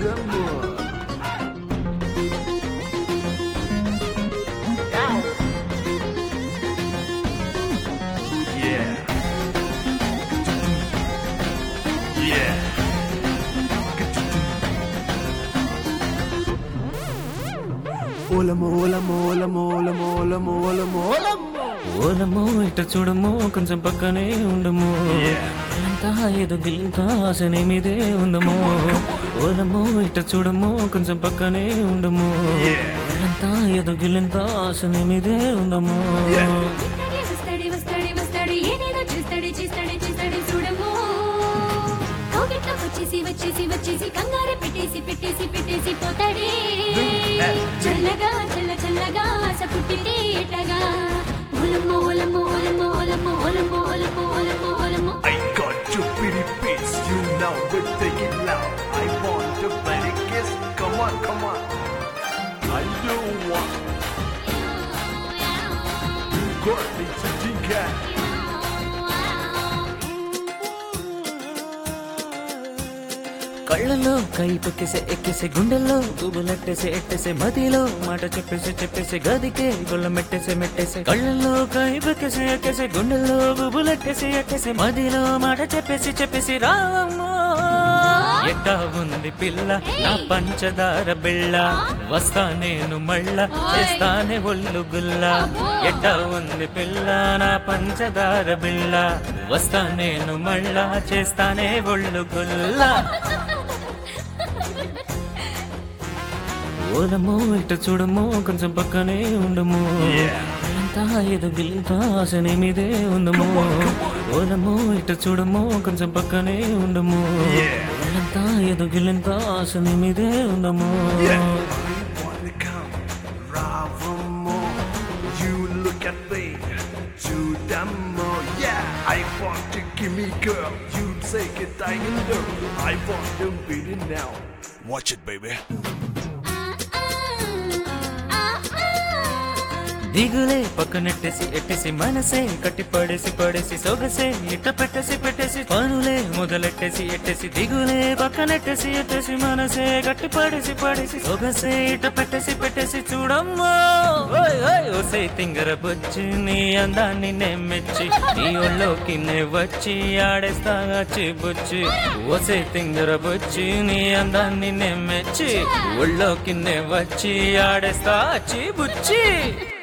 చూడము Yeah. Yeah. ఓలమో ఓలమో ఓలమో ఓలమో ఓలమో ఓలమో ఓలమో ఓలము ఇట చూడము కొంచెం పక్కనే ఉండము అంతా ఏదో గిల్లింత ఆశనే మీదే ఉందము ఓలము ఇట చూడము కొంచెం పక్కనే ఉండము అంతా ఏదో గిల్లింత ఆశనే మీదే ఉందము వస్తాడే వస్తాడే వస్తాడే ఏదేదో చేస్తాడే చేస్తాడే చేస్తాడే చూడము కోగిట్లో వచ్చేసి వచ్చేసి వచ్చేసి కంగారు పెట్టేసి పెట్టేసి పెట్టేసి పోతాడే చల్లగా చల్ల చల్లగా ఆశ పుట్టితే ఎటగా ఓలమ్మో ఓలమ్మో ఓలమ్మో ఓలమ్మో ఓలమ్మో ఓలమ్మో ఓలమ్మో ఓలమ్మో I got you pretty face, you know we're taking loud. I want to play the kiss, come on, come on. I do want Courtney to Jinka. కళ్ళలో కై పొక్కేసే ఎక్కేసే గుండెల్లో దుబ్బులెట్టేసే ఎట్టేసే మదిలో మాట చెప్పేసి చెప్పేసి గదికే గొల్ల మెట్టేసే మెట్టేసే కళ్ళల్లో కై పొక్కేసే ఎక్కేసే గుండెల్లో బుబ్బులెట్టేసి ఎట్టేసే మదిలో మాట చెప్పేసి చెప్పేసి రావమ్మో ఎట్టా ఉంది పిల్ల నా పంచదార బిళ్ళ వస్తా నేను మళ్ళా చేస్తానే ఒళ్ళు గుల్ల ఎట్టా ఉంది పిల్ల నా పంచదార బిళ్ళ వస్తా నేను మళ్ళా చేస్తానే ఒళ్ళు గుల్ల ఓలము ఇట చూడము కొంచెం పక్కనే ఉండము అంతా ఏదో గిలింత ఆశనే మీదే ఉందము ఓలము ఇట చూడము కొంచెం పక్కనే ఉండము అంతా ఏదో గిలింత ఆశనే మీదే ఉందము I wanna come, Ravamo. You look at me, to them more. Yeah, I want to give me girl. You take it, I can do. I want to beat it now. Watch it, baby. దిగులే పక్కనెట్టేసి ఎట్టేసి మనసే కట్టి పడేసి పడేసి సొగసే ఇట్ట పెట్టేసి పెట్టేసి పనులే మొదలెట్టేసి ఎట్టేసి దిగులే పక్కనెట్టేసి ఎట్టేసి మనసే కట్టి పడేసి పడేసి సొగసే ఇట్ట పెట్టేసి పెట్టేసి చూడమ్మా ఓయ్ ఓయ్ ఓసే తింగర బొచ్చి నీ అందాన్ని నే మెచ్చి నీ ఒళ్ళోకి నే వచ్చి ఆడేస్తా వచ్చి బుచ్చి ఓసే తింగర బొచ్చి నీ అందాన్ని నే మెచ్చి ఒళ్ళోకి నే వచ్చి ఆడేస్తా వచ్చి బుచ్చి